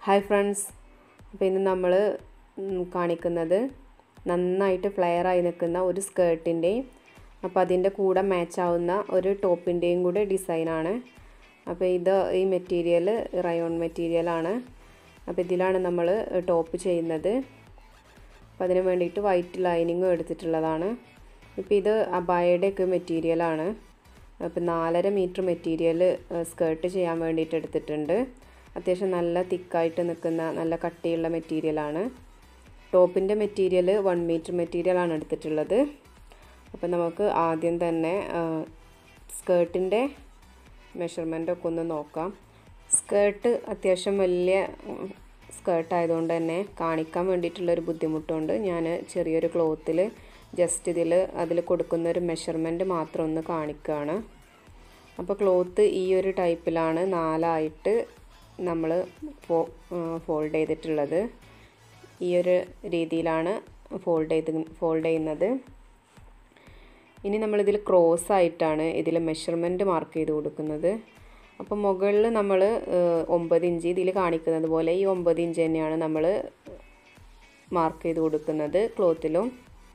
hi friends അപ്പോൾ ഇന്ന് നമ്മൾ കാണിക്കുന്നത് നന്നായിട്ട് ഫ്ലെയർ ആയി നിൽക്കുന്ന ഒരു സ്കേർട്ടിൻ്റെയും അപ്പോൾ അതിൻ്റെ കൂടെ മാച്ച് ആവുന്ന ഒരു ടോപ്പിൻ്റെയും കൂടെ ഡിസൈനാണ് അപ്പോൾ ഇത് ഈ മെറ്റീരിയൽ റയോൺ മെറ്റീരിയലാണ് അപ്പോൾ ഇതിലാണ് നമ്മൾ ടോപ്പ് ചെയ്യുന്നത് അപ്പോൾ അതിന് വേണ്ടിയിട്ട് വൈറ്റ് ലൈനിങ്ങും എടുത്തിട്ടുള്ളതാണ് ഇപ്പോൾ ഇത് അബായയുടെയൊക്കെ മെറ്റീരിയലാണ് അപ്പോൾ നാലര മീറ്റർ മെറ്റീരിയൽ സ്കേർട്ട് ചെയ്യാൻ വേണ്ടിയിട്ട് എടുത്തിട്ടുണ്ട് അത്യാവശ്യം നല്ല തിക്കായിട്ട് നിൽക്കുന്ന നല്ല കട്ടിയുള്ള മെറ്റീരിയലാണ് ടോപ്പിൻ്റെ മെറ്റീരിയൽ വൺ മീറ്റർ മെറ്റീരിയലാണ് എടുത്തിട്ടുള്ളത് അപ്പോൾ നമുക്ക് ആദ്യം തന്നെ സ്കേർട്ടിൻ്റെ മെഷർമെൻ്റൊക്കെ ഒന്ന് നോക്കാം സ്കേർട്ട് അത്യാവശ്യം വലിയ സ്കേർട്ട് ആയതുകൊണ്ട് തന്നെ കാണിക്കാൻ വേണ്ടിയിട്ടുള്ളൊരു ബുദ്ധിമുട്ടുണ്ട് ഞാൻ ചെറിയൊരു ക്ലോത്തിൽ ജസ്റ്റ് ഇതിൽ അതിൽ കൊടുക്കുന്ന ഒരു മെഷർമെൻറ്റ് മാത്രം ഒന്ന് കാണിക്കുകയാണ് അപ്പോൾ ക്ലോത്ത് ഈ ഒരു ടൈപ്പിലാണ് നാലായിട്ട് നമ്മൾ ഫോ ഫോൾഡ് ചെയ്തിട്ടുള്ളത് ഈ ഒരു രീതിയിലാണ് ഫോൾഡ് ചെയ്ത് ഫോൾഡ് ചെയ്യുന്നത് ഇനി നമ്മളിതിൽ ക്രോസ് ആയിട്ടാണ് ഇതിൽ മെഷർമെൻറ്റ് മാർക്ക് ചെയ്ത് കൊടുക്കുന്നത് അപ്പോൾ മുകളിൽ നമ്മൾ ഒമ്പത് ഇഞ്ച് ഇതിൽ കാണിക്കുന്നത് പോലെ ഈ ഒമ്പത് ഇഞ്ച് തന്നെയാണ് നമ്മൾ മാർക്ക് ചെയ്ത് കൊടുക്കുന്നത് ക്ലോത്തിലും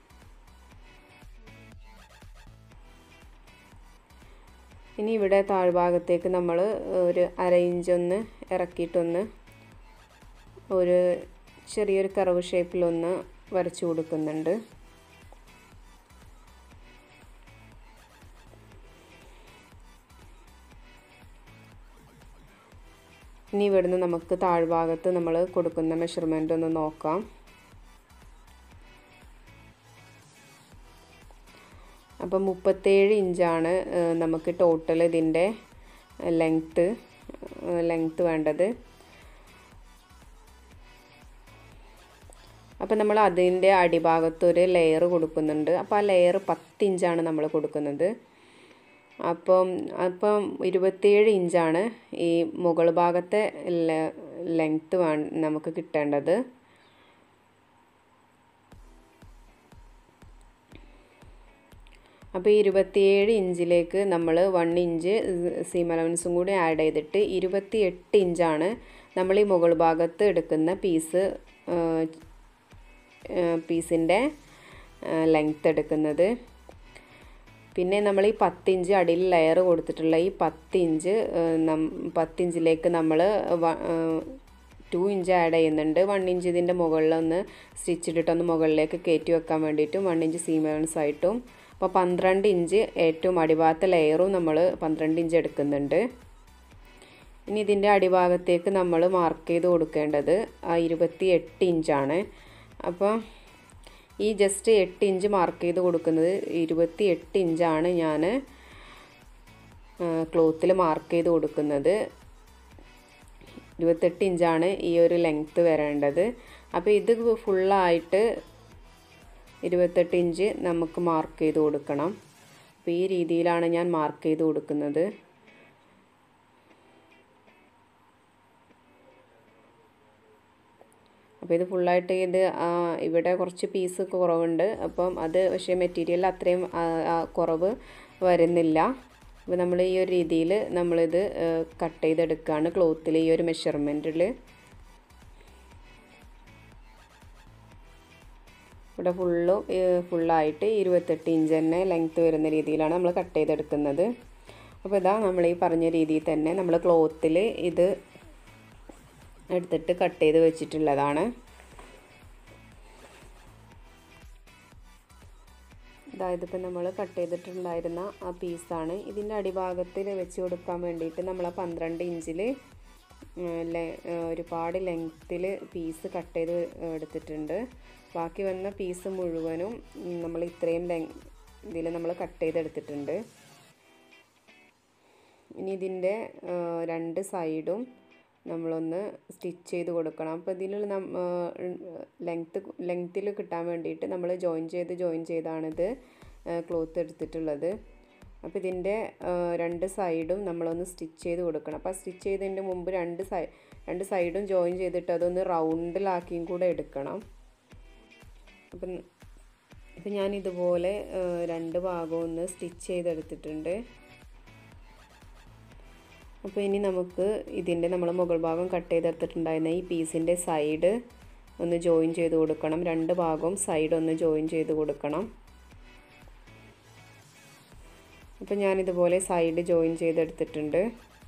ഇനി ഇവിടെ താഴ്ഭാഗത്തേക്ക് നമ്മൾ ഒരു അര ഇഞ്ചൊന്ന് ഇറക്കിയിട്ടൊന്ന് ഒരു ചെറിയൊരു കറവ് ഷേപ്പിലൊന്ന് വരച്ചു കൊടുക്കുന്നുണ്ട് ഇനി ഇവിടുന്ന് നമുക്ക് താഴ്ഭാഗത്ത് നമ്മൾ കൊടുക്കുന്ന മെഷർമെൻ്റ് ഒന്ന് നോക്കാം അപ്പം മുപ്പത്തേഴ് ഇഞ്ചാണ് നമുക്ക് ടോട്ടൽ ഇതിൻ്റെ ലെങ്ത്ത് ലെങ്ത്ത് വേണ്ടത് അപ്പം നമ്മൾ അതിൻ്റെ അടിഭാഗത്ത് ഒരു ലെയർ കൊടുക്കുന്നുണ്ട് അപ്പോൾ ആ ലെയർ പത്ത് ഇഞ്ചാണ് നമ്മൾ കൊടുക്കുന്നത് അപ്പം അപ്പം ഇരുപത്തിയേഴ് ഇഞ്ചാണ് ഈ മുകൾ ഭാഗത്തെ ലെങ്ത്ത് വേ നമുക്ക് കിട്ടേണ്ടത് അപ്പോൾ ഇരുപത്തിയേഴ് ഇഞ്ചിലേക്ക് നമ്മൾ വൺ ഇഞ്ച് സീം അലവൻസും കൂടി ആഡ് ചെയ്തിട്ട് ഇരുപത്തി എട്ട് ഇഞ്ചാണ് നമ്മൾ ഈ മുകൾ ഭാഗത്ത് എടുക്കുന്ന പീസ് പീസിൻ്റെ ലെങ്ത്ത് എടുക്കുന്നത് പിന്നെ നമ്മൾ ഈ പത്തിഞ്ച് അടിയിൽ ലെയർ കൊടുത്തിട്ടുള്ള ഈ പത്തിഞ്ച് പത്തിഞ്ചിലേക്ക് നമ്മൾ ടു ഇഞ്ച് ആഡ് ചെയ്യുന്നുണ്ട് വൺ ഇഞ്ച് ഇതിൻ്റെ മുകളിലൊന്ന് സ്റ്റിച്ച് ഇട്ടിട്ടൊന്ന് മുകളിലേക്ക് കയറ്റി വെക്കാൻ വേണ്ടിയിട്ടും വൺ ഇഞ്ച് സീമേൺസ് ആയിട്ടും അപ്പോൾ പന്ത്രണ്ട് ഇഞ്ച് ഏറ്റവും അടിഭാഗത്തെ ലെയറും നമ്മൾ പന്ത്രണ്ട് ഇഞ്ച് എടുക്കുന്നുണ്ട് ഇനി ഇതിൻ്റെ അടിഭാഗത്തേക്ക് നമ്മൾ മാർക്ക് ചെയ്ത് കൊടുക്കേണ്ടത് ആ ഇരുപത്തി എട്ട് ഇഞ്ചാണ് അപ്പോൾ ഈ ജസ്റ്റ് എട്ട് ഇഞ്ച് മാർക്ക് ചെയ്ത് കൊടുക്കുന്നത് ഇരുപത്തി എട്ട് ഇഞ്ചാണ് ഞാൻ ക്ലോത്തിൽ മാർക്ക് ചെയ്ത് കൊടുക്കുന്നത് ഇരുപത്തെട്ട് ഇഞ്ചാണ് ഈ ഒരു ലെങ്ത്ത് വരേണ്ടത് അപ്പോൾ ഇത് ഫുള്ളായിട്ട് ഇരുപത്തെട്ട് ഇഞ്ച് നമുക്ക് മാർക്ക് ചെയ്ത് കൊടുക്കണം അപ്പോൾ ഈ രീതിയിലാണ് ഞാൻ മാർക്ക് ചെയ്ത് കൊടുക്കുന്നത് അപ്പോൾ ഇത് ഫുള്ളായിട്ട് ഇത് ഇവിടെ കുറച്ച് പീസ് കുറവുണ്ട് അപ്പം അത് പക്ഷേ മെറ്റീരിയൽ അത്രയും കുറവ് വരുന്നില്ല അപ്പോൾ നമ്മൾ ഈ ഒരു രീതിയിൽ നമ്മളിത് കട്ട് ചെയ്തെടുക്കുകയാണ് ക്ലോത്തിൽ ഈ ഒരു മെഷർമെൻറ്റിൽ ഇവിടെ ഫുള്ളും ഫുള്ളായിട്ട് ഇരുപത്തെട്ട് ഇഞ്ച് തന്നെ ലെങ്ത്ത് വരുന്ന രീതിയിലാണ് നമ്മൾ കട്ട് ചെയ്തെടുക്കുന്നത് അപ്പോൾ ഇതാ നമ്മൾ ഈ പറഞ്ഞ രീതിയിൽ തന്നെ നമ്മൾ ക്ലോത്തിൽ ഇത് എടുത്തിട്ട് കട്ട് ചെയ്ത് വെച്ചിട്ടുള്ളതാണ് അതായത് ഇപ്പം നമ്മൾ കട്ട് ചെയ്തിട്ടുണ്ടായിരുന്ന ആ പീസാണ് ഇതിൻ്റെ അടിഭാഗത്തിൽ വെച്ച് കൊടുക്കാൻ വേണ്ടിയിട്ട് നമ്മൾ ആ പന്ത്രണ്ട് ഇഞ്ചിൽ ഒരുപാട് ലെങ്ത്തിൽ പീസ് കട്ട് ചെയ്ത് എടുത്തിട്ടുണ്ട് ബാക്കി വന്ന പീസ് മുഴുവനും നമ്മൾ ഇത്രയും ലെങ് ഇതിൽ നമ്മൾ കട്ട് ചെയ്തെടുത്തിട്ടുണ്ട് ഇനി ഇതിൻ്റെ രണ്ട് സൈഡും നമ്മളൊന്ന് സ്റ്റിച്ച് ചെയ്ത് കൊടുക്കണം അപ്പോൾ ഇതിൽ ലെങ്ത്ത് ലെങ്ത്തിൽ കിട്ടാൻ വേണ്ടിയിട്ട് നമ്മൾ ജോയിൻ ചെയ്ത് ജോയിൻ ചെയ്താണിത് ക്ലോത്ത് എടുത്തിട്ടുള്ളത് അപ്പോൾ ഇതിൻ്റെ രണ്ട് സൈഡും നമ്മളൊന്ന് സ്റ്റിച്ച് ചെയ്ത് കൊടുക്കണം അപ്പോൾ സ്റ്റിച്ച് ചെയ്തതിൻ്റെ മുമ്പ് രണ്ട് സൈ രണ്ട് സൈഡും ജോയിൻ ചെയ്തിട്ട് അതൊന്ന് റൗണ്ടിലാക്കിയും കൂടെ എടുക്കണം അപ്പം ഇപ്പം ഞാൻ ഇതുപോലെ രണ്ട് ഭാഗവും ഒന്ന് സ്റ്റിച്ച് ചെയ്തെടുത്തിട്ടുണ്ട് അപ്പോൾ ഇനി നമുക്ക് ഇതിൻ്റെ നമ്മൾ മുകൾ ഭാഗം കട്ട് ചെയ്തെടുത്തിട്ടുണ്ടായിരുന്ന ഈ പീസിൻ്റെ സൈഡ് ഒന്ന് ജോയിൻ ചെയ്ത് കൊടുക്കണം രണ്ട് ഭാഗവും സൈഡ് ഒന്ന് ജോയിൻ ചെയ്ത് കൊടുക്കണം അപ്പോൾ ഞാനിതുപോലെ സൈഡ് ജോയിൻ ചെയ്തെടുത്തിട്ടുണ്ട്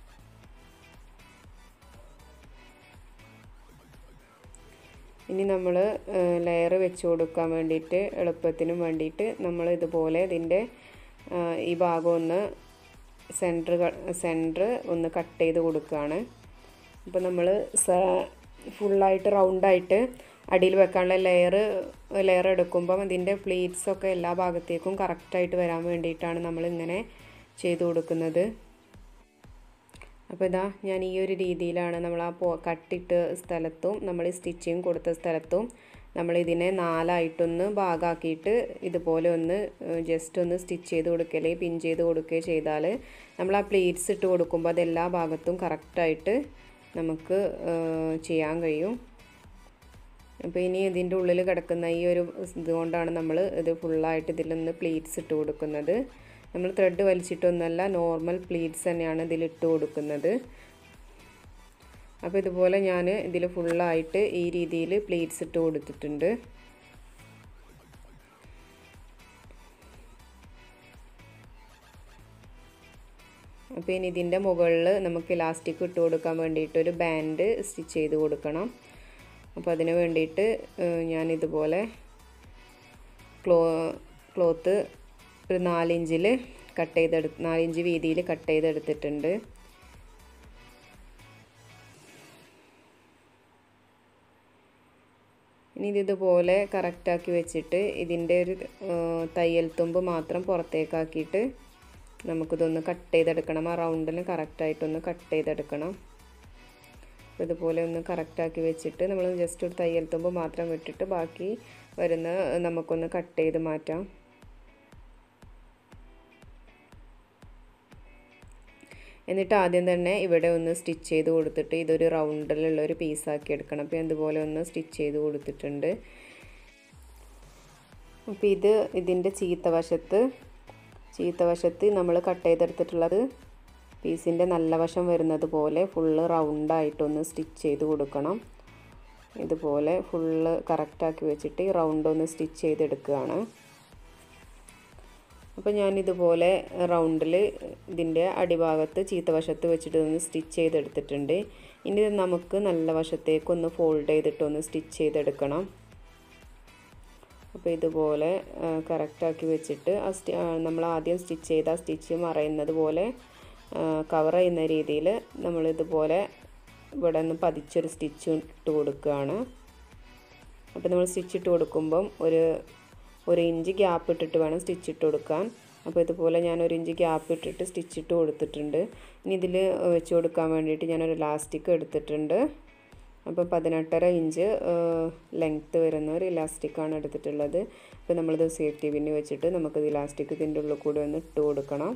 ഇനി നമ്മൾ ലെയർ വെച്ച് കൊടുക്കാൻ വേണ്ടിയിട്ട് എളുപ്പത്തിനും വേണ്ടിയിട്ട് നമ്മൾ ഇതുപോലെ ഇതിൻ്റെ ഈ ഭാഗം ഒന്ന് സെൻറ്റർ സെൻറ്റർ ഒന്ന് കട്ട് ചെയ്ത് കൊടുക്കുകയാണ് അപ്പോൾ നമ്മൾ ഫുള്ളായിട്ട് റൗണ്ടായിട്ട് അടിയിൽ വെക്കാനുള്ള ലെയർ ലെയർ എടുക്കുമ്പം അതിൻ്റെ പ്ലീറ്റ്സൊക്കെ എല്ലാ ഭാഗത്തേക്കും കറക്റ്റായിട്ട് വരാൻ വേണ്ടിയിട്ടാണ് നമ്മളിങ്ങനെ ചെയ്ത് കൊടുക്കുന്നത് അപ്പോൾ ഇതാ ഞാൻ ഈ ഒരു രീതിയിലാണ് നമ്മൾ ആ പോ കട്ടിട്ട് സ്ഥലത്തും നമ്മൾ സ്റ്റിച്ചിങ് കൊടുത്ത സ്ഥലത്തും നമ്മൾ ഇതിനെ നാലായിട്ടൊന്ന് ഭാഗമാക്കിയിട്ട് ഇതുപോലെ ഒന്ന് ജസ്റ്റ് ഒന്ന് സ്റ്റിച്ച് ചെയ്ത് കൊടുക്കുകയോ പിൻ ചെയ്ത് കൊടുക്കുകയോ ചെയ്താൽ നമ്മൾ ആ പ്ലീറ്റ്സ് ഇട്ട് കൊടുക്കുമ്പോൾ അത് എല്ലാ ഭാഗത്തും കറക്റ്റായിട്ട് നമുക്ക് ചെയ്യാൻ കഴിയും അപ്പോൾ ഇനി ഇതിൻ്റെ ഉള്ളിൽ കിടക്കുന്ന ഈ ഒരു ഇതുകൊണ്ടാണ് നമ്മൾ ഇത് ഫുള്ളായിട്ട് ഇതിലൊന്ന് പ്ലീറ്റ്സ് ഇട്ട് കൊടുക്കുന്നത് നമ്മൾ ത്രെഡ് വലിച്ചിട്ടൊന്നല്ല നോർമൽ പ്ലീറ്റ്സ് തന്നെയാണ് ഇതിൽ ഇട്ട് കൊടുക്കുന്നത് അപ്പോൾ ഇതുപോലെ ഞാൻ ഇതിൽ ഫുള്ളായിട്ട് ഈ രീതിയിൽ പ്ലീറ്റ്സ് ഇട്ട് കൊടുത്തിട്ടുണ്ട് അപ്പോൾ ഇനി ഇതിൻ്റെ മുകളിൽ നമുക്ക് ഇലാസ്റ്റിക് ഇട്ട് കൊടുക്കാൻ വേണ്ടിയിട്ട് ഒരു ബാൻഡ് സ്റ്റിച്ച് ചെയ്ത് കൊടുക്കണം അപ്പോൾ അതിന് വേണ്ടിയിട്ട് ഞാനിതുപോലെ ക്ലോ ക്ലോത്ത് ഒരു നാലിഞ്ചിൽ കട്ട് ചെയ്തെടു നാലിഞ്ച് വീതിയിൽ കട്ട് ചെയ്തെടുത്തിട്ടുണ്ട് ഇനി ഇത് ഇതുപോലെ കറക്റ്റാക്കി വെച്ചിട്ട് ഇതിൻ്റെ ഒരു തയ്യൽ തുമ്പ് മാത്രം പുറത്തേക്കാക്കിയിട്ട് നമുക്കിതൊന്ന് കട്ട് ചെയ്തെടുക്കണം ആ റൗണ്ടിന് കറക്റ്റായിട്ടൊന്ന് കട്ട് ചെയ്തെടുക്കണം അപ്പോൾ ഇതുപോലെ ഒന്ന് കറക്റ്റാക്കി വെച്ചിട്ട് നമ്മൾ ജസ്റ്റ് ഒരു തയ്യൽ തുമ്പ് മാത്രം വിട്ടിട്ട് ബാക്കി വരുന്ന നമുക്കൊന്ന് കട്ട് ചെയ്ത് മാറ്റാം എന്നിട്ട് ആദ്യം തന്നെ ഇവിടെ ഒന്ന് സ്റ്റിച്ച് ചെയ്ത് കൊടുത്തിട്ട് ഇതൊരു റൗണ്ടിലുള്ള ഒരു പീസാക്കി എടുക്കണം അപ്പോൾ അതുപോലെ ഒന്ന് സ്റ്റിച്ച് ചെയ്ത് കൊടുത്തിട്ടുണ്ട് അപ്പോൾ ഇത് ഇതിൻ്റെ ചീത്ത വശത്ത് ചീത്ത വശത്ത് നമ്മൾ കട്ട് ചെയ്തെടുത്തിട്ടുള്ളത് പീസിൻ്റെ നല്ല വശം വരുന്നത് പോലെ ഫുള്ള് റൗണ്ടായിട്ടൊന്ന് സ്റ്റിച്ച് ചെയ്ത് കൊടുക്കണം ഇതുപോലെ ഫുള്ള് കറക്റ്റാക്കി വെച്ചിട്ട് ഈ റൗണ്ട് ഒന്ന് സ്റ്റിച്ച് ചെയ്തെടുക്കുകയാണ് അപ്പോൾ ഞാനിതുപോലെ റൗണ്ടിൽ ഇതിൻ്റെ അടിഭാഗത്ത് ചീത്ത വശത്ത് വെച്ചിട്ട് ഒന്ന് സ്റ്റിച്ച് ചെയ്തെടുത്തിട്ടുണ്ട് ഇനി നമുക്ക് നല്ല വശത്തേക്കൊന്ന് ഫോൾഡ് ചെയ്തിട്ടൊന്ന് സ്റ്റിച്ച് ചെയ്തെടുക്കണം അപ്പോൾ ഇതുപോലെ കറക്റ്റാക്കി വെച്ചിട്ട് ആ സ്റ്റി നമ്മൾ ആദ്യം സ്റ്റിച്ച് ചെയ്ത ആ സ്റ്റിച്ച് മറയുന്നത് പോലെ കവർ ചെയ്യുന്ന രീതിയിൽ നമ്മളിതുപോലെ ഇവിടെ നിന്ന് പതിച്ചൊരു സ്റ്റിച്ച് ഇട്ട് കൊടുക്കുകയാണ് അപ്പോൾ നമ്മൾ സ്റ്റിച്ച് ഇട്ട് കൊടുക്കുമ്പം ഒരു ഒരു ഇഞ്ച് ഗ്യാപ്പ് ഇട്ടിട്ട് വേണം സ്റ്റിച്ച് ഇട്ട് കൊടുക്കാൻ അപ്പോൾ ഇതുപോലെ ഞാൻ ഒരു ഇഞ്ച് ഗ്യാപ്പ് ഇട്ടിട്ട് സ്റ്റിച്ച് ഇട്ട് കൊടുത്തിട്ടുണ്ട് ഇനി ഇതിൽ വെച്ച് കൊടുക്കാൻ വേണ്ടിയിട്ട് ഞാനൊരു ഇലാസ്റ്റിക് എടുത്തിട്ടുണ്ട് അപ്പോൾ പതിനെട്ടര ഇഞ്ച് ലെങ്ത്ത് വരുന്ന ഒരു ഇലാസ്റ്റിക്കാണ് എടുത്തിട്ടുള്ളത് അപ്പോൾ നമ്മളിത് സേഫ്റ്റി പിന്ന് വെച്ചിട്ട് നമുക്കിത് ഇലാസ്റ്റിക് ഇതിൻ്റെ ഉള്ളിൽ കൂടി ഒന്ന് ഇട്ട് കൊടുക്കണം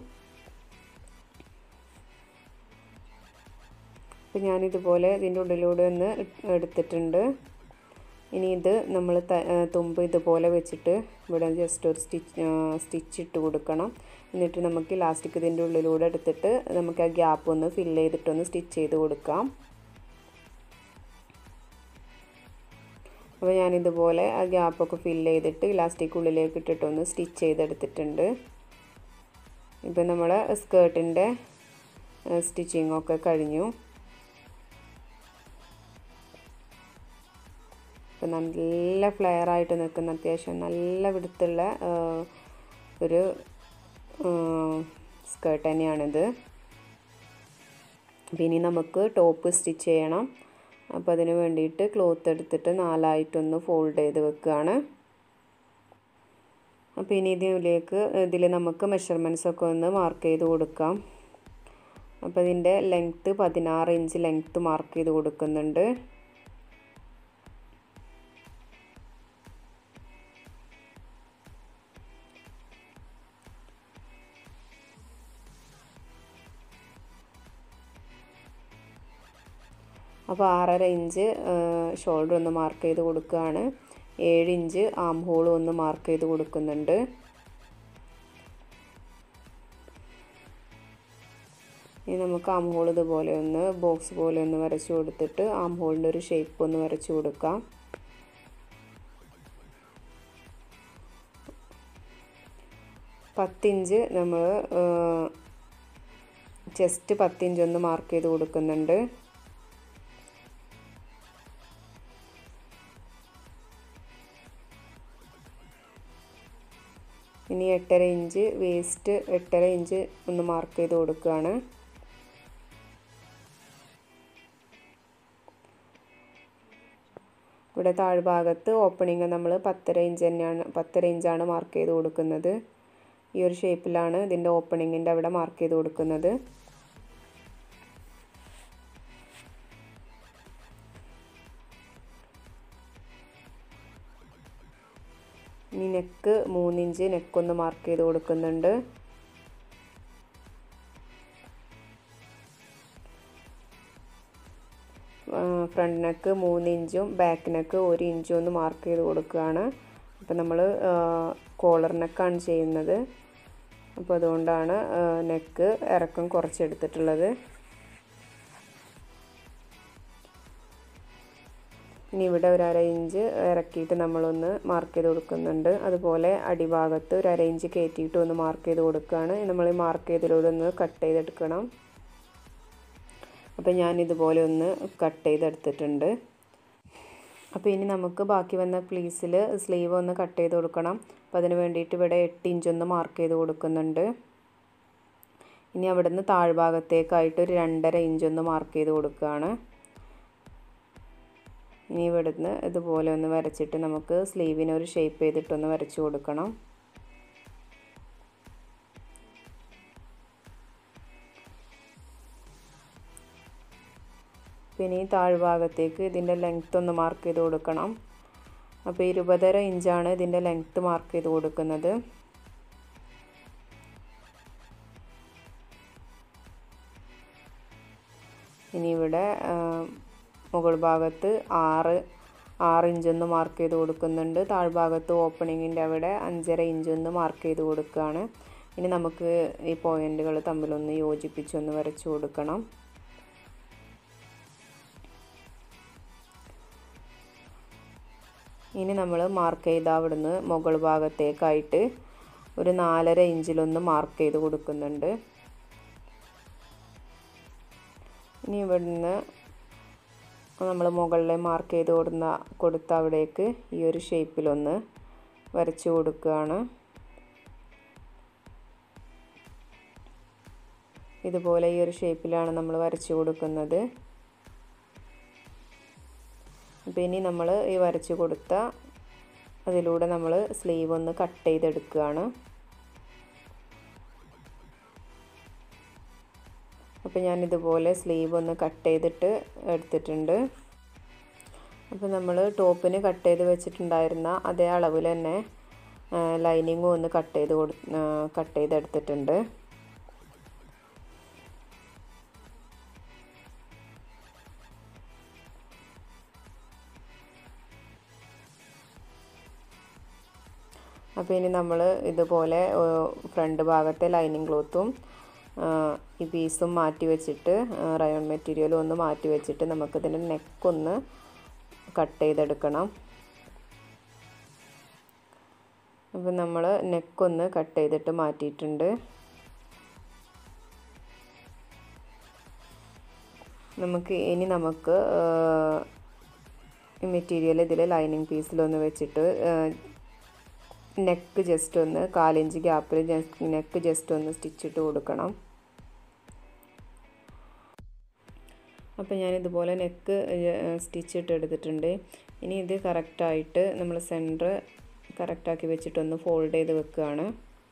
അപ്പോൾ ഞാനിതുപോലെ ഇതിൻ്റെ ഉള്ളിലൂടെ ഒന്ന് എടുത്തിട്ടുണ്ട് ഇനി ഇത് നമ്മൾ തുമ്പ് ഇതുപോലെ വെച്ചിട്ട് ഇവിടെ ജസ്റ്റ് ഒരു സ്റ്റിച്ച് സ്റ്റിച്ച് ഇട്ട് കൊടുക്കണം എന്നിട്ട് നമുക്ക് ഇലാസ്റ്റിക് ഇതിൻ്റെ ഉള്ളിലൂടെ എടുത്തിട്ട് നമുക്ക് ആ ഗ്യാപ്പ് ഒന്ന് ഫില്ല് ചെയ്തിട്ടൊന്ന് സ്റ്റിച്ച് ചെയ്ത് കൊടുക്കാം അപ്പോൾ ഞാനിതുപോലെ ആ ഗ്യാപ്പൊക്കെ ഫില്ല് ചെയ്തിട്ട് ഇലാസ്റ്റിക് ഉള്ളിലേക്ക് ഇട്ടിട്ടൊന്ന് സ്റ്റിച്ച് ചെയ്തെടുത്തിട്ടുണ്ട് ഇപ്പം നമ്മളെ സ്കേർട്ടിൻ്റെ സ്റ്റിച്ചിങ്ങൊക്കെ കഴിഞ്ഞു ഇപ്പം നല്ല ഫ്ലെയർ ആയിട്ട് നിൽക്കുന്ന അത്യാവശ്യം നല്ല വിടുത്തുള്ള ഒരു സ്കേർട്ട് തന്നെയാണിത് ഇനി നമുക്ക് ടോപ്പ് സ്റ്റിച്ച് ചെയ്യണം അപ്പോൾ അതിന് വേണ്ടിയിട്ട് ക്ലോത്ത് എടുത്തിട്ട് നാലായിട്ടൊന്ന് ഫോൾഡ് ചെയ്ത് വെക്കുകയാണ് അപ്പോൾ ഇനി ഇതിലേക്ക് ഇതിൽ നമുക്ക് മെഷർമെൻറ്റ്സ് ഒക്കെ ഒന്ന് മാർക്ക് ചെയ്ത് കൊടുക്കാം അപ്പോൾ ഇതിൻ്റെ ലെങ്ത്ത് പതിനാറ് ഇഞ്ച് ലെങ്ത്ത് മാർക്ക് ചെയ്ത് കൊടുക്കുന്നുണ്ട് അപ്പോൾ ആറര ഇഞ്ച് ഷോൾഡർ ഒന്ന് മാർക്ക് ചെയ്ത് കൊടുക്കുകയാണ് ഏഴ് ഇഞ്ച് ആം ഹോളും ഒന്ന് മാർക്ക് ചെയ്ത് കൊടുക്കുന്നുണ്ട് ഇനി നമുക്ക് ആം ഹോൾ ഇതുപോലെ ഒന്ന് ബോക്സ് പോലെ ഒന്ന് വരച്ചു കൊടുത്തിട്ട് ആം ഹോളിൻ്റെ ഒരു ഷേപ്പ് ഒന്ന് വരച്ചു കൊടുക്കാം പത്തിഞ്ച് നമ്മൾ ചെസ്റ്റ് പത്തിഞ്ച് ഒന്ന് മാർക്ക് ചെയ്ത് കൊടുക്കുന്നുണ്ട് ഇനി എട്ടര ഇഞ്ച് വേസ്റ്റ് എട്ടര ഇഞ്ച് ഒന്ന് മാർക്ക് ചെയ്ത് കൊടുക്കുകയാണ് ഇവിടെ താഴ്ഭാഗത്ത് ഓപ്പണിങ് നമ്മൾ പത്തര ഇഞ്ച് തന്നെയാണ് പത്തര ഇഞ്ചാണ് മാർക്ക് ചെയ്ത് കൊടുക്കുന്നത് ഈ ഒരു ഷേപ്പിലാണ് ഇതിൻ്റെ ഓപ്പണിങ്ങിൻ്റെ അവിടെ മാർക്ക് ചെയ്ത് കൊടുക്കുന്നത് ഇനി നെക്ക് മൂന്നിഞ്ച് നെക്കൊന്ന് മാർക്ക് ചെയ്ത് കൊടുക്കുന്നുണ്ട് ഫ്രണ്ട് നെക്ക് മൂന്ന് ഇഞ്ചും ബാക്ക് നെക്ക് ഒരു ഇഞ്ചും ഒന്ന് മാർക്ക് ചെയ്ത് കൊടുക്കുകയാണ് അപ്പോൾ നമ്മൾ കോളർ നെക്കാണ് ചെയ്യുന്നത് അപ്പോൾ അതുകൊണ്ടാണ് നെക്ക് ഇറക്കം കുറച്ചെടുത്തിട്ടുള്ളത് ഇനി ഇവിടെ ഒരു അര ഇഞ്ച് ഇറക്കിയിട്ട് നമ്മളൊന്ന് മാർക്ക് ചെയ്ത് കൊടുക്കുന്നുണ്ട് അതുപോലെ അടിഭാഗത്ത് ഒരു അര ഇഞ്ച് കയറ്റിയിട്ട് ഒന്ന് മാർക്ക് ചെയ്ത് കൊടുക്കുകയാണ് നമ്മൾ ഈ മാർക്ക് ചെയ്തതിലൂടെ ഒന്ന് കട്ട് ചെയ്തെടുക്കണം അപ്പോൾ ഞാൻ ഇതുപോലെ ഒന്ന് കട്ട് ചെയ്തെടുത്തിട്ടുണ്ട് അപ്പോൾ ഇനി നമുക്ക് ബാക്കി വന്ന പ്ലീസിൽ സ്ലീവ് ഒന്ന് കട്ട് ചെയ്ത് കൊടുക്കണം അപ്പോൾ അതിന് വേണ്ടിയിട്ട് ഇവിടെ എട്ട് ഇഞ്ച് ഒന്ന് മാർക്ക് ചെയ്ത് കൊടുക്കുന്നുണ്ട് ഇനി അവിടെ നിന്ന് താഴ്ഭാഗത്തേക്കായിട്ട് ഒരു രണ്ടര ഇഞ്ച് ഒന്ന് മാർക്ക് ചെയ്ത് കൊടുക്കുകയാണ് ഇനി ഇവിടുന്ന് ഇതുപോലെ ഒന്ന് വരച്ചിട്ട് നമുക്ക് സ്ലീവിന് ഒരു ഷേപ്പ് ചെയ്തിട്ടൊന്ന് വരച്ചു കൊടുക്കണം പിന്നെ ഈ താഴ്ഭാഗത്തേക്ക് ഇതിൻ്റെ ലെങ്ത്ത് ഒന്ന് മാർക്ക് ചെയ്ത് കൊടുക്കണം അപ്പോൾ ഇരുപതര ഇഞ്ചാണ് ഇതിൻ്റെ ലെങ്ത്ത് മാർക്ക് ചെയ്ത് കൊടുക്കുന്നത് ഇനി ഇവിടെ മുകൾ ഭാഗത്ത് ആറ് ആറ് ഇഞ്ചൊന്ന് മാർക്ക് ചെയ്ത് കൊടുക്കുന്നുണ്ട് താഴ്ഭാഗത്ത് ഓപ്പണിങ്ങിൻ്റെ അവിടെ അഞ്ചര ഇഞ്ചൊന്ന് മാർക്ക് ചെയ്ത് കൊടുക്കുകയാണ് ഇനി നമുക്ക് ഈ പോയിൻ്റുകൾ തമ്മിലൊന്ന് യോജിപ്പിച്ചൊന്ന് വരച്ചു കൊടുക്കണം ഇനി നമ്മൾ മാർക്ക് ചെയ്ത അവിടുന്ന് മുകൾ ഭാഗത്തേക്കായിട്ട് ഒരു നാലര ഇഞ്ചിലൊന്ന് മാർക്ക് ചെയ്ത് കൊടുക്കുന്നുണ്ട് ഇനി ഇവിടുന്ന് നമ്മൾ മുകളിൽ മാർക്ക് ചെയ്ത് കൊടുന്ന കൊടുത്ത അവിടേക്ക് ഈ ഒരു ഷേപ്പിലൊന്ന് വരച്ചു കൊടുക്കുകയാണ് ഇതുപോലെ ഈ ഒരു ഷേപ്പിലാണ് നമ്മൾ വരച്ചു കൊടുക്കുന്നത് അപ്പോൾ ഇനി നമ്മൾ ഈ വരച്ചു കൊടുത്ത അതിലൂടെ നമ്മൾ സ്ലീവ് ഒന്ന് കട്ട് ചെയ്തെടുക്കുകയാണ് അപ്പോൾ ഞാൻ ഇതുപോലെ സ്ലീവ് ഒന്ന് കട്ട് ചെയ്തിട്ട് എടുത്തിട്ടുണ്ട് അപ്പോൾ നമ്മൾ ടോപ്പിന് കട്ട് ചെയ്ത് വെച്ചിട്ടുണ്ടായിരുന്ന അതേ അളവിൽ തന്നെ ലൈനിങ്ങും ഒന്ന് കട്ട് ചെയ്ത് കൊടു കട്ട് ചെയ്തെടുത്തിട്ടുണ്ട് അപ്പോൾ ഇനി നമ്മൾ ഇതുപോലെ ഫ്രണ്ട് ഭാഗത്തെ ലൈനിങ് ക്ലോത്തും ഈ പീസും മാറ്റി വെച്ചിട്ട് റയോൺ മെറ്റീരിയലും ഒന്ന് മാറ്റി വെച്ചിട്ട് നമുക്കിതിൻ്റെ നെക്കൊന്ന് കട്ട് ചെയ്തെടുക്കണം അപ്പോൾ നമ്മൾ നെക്കൊന്ന് കട്ട് ചെയ്തിട്ട് മാറ്റിയിട്ടുണ്ട് നമുക്ക് ഇനി നമുക്ക് മെറ്റീരിയൽ ഇതിൽ ലൈനിങ് പീസിലൊന്ന് വെച്ചിട്ട് നെക്ക് ജസ്റ്റ് ഒന്ന് കാലിഞ്ച് ഗ്യാപ്പിൽ നെക്ക് ജസ്റ്റ് ഒന്ന് സ്റ്റിച്ചിട്ട് കൊടുക്കണം അപ്പോൾ ഞാൻ ഇതുപോലെ നെക്ക് സ്റ്റിച്ചിട്ട് എടുത്തിട്ടുണ്ട് ഇനി ഇത് കറക്റ്റായിട്ട് നമ്മൾ സെൻറ്റർ കറക്റ്റാക്കി വെച്ചിട്ടൊന്ന് ഫോൾഡ് ചെയ്ത് വെക്കുകയാണ്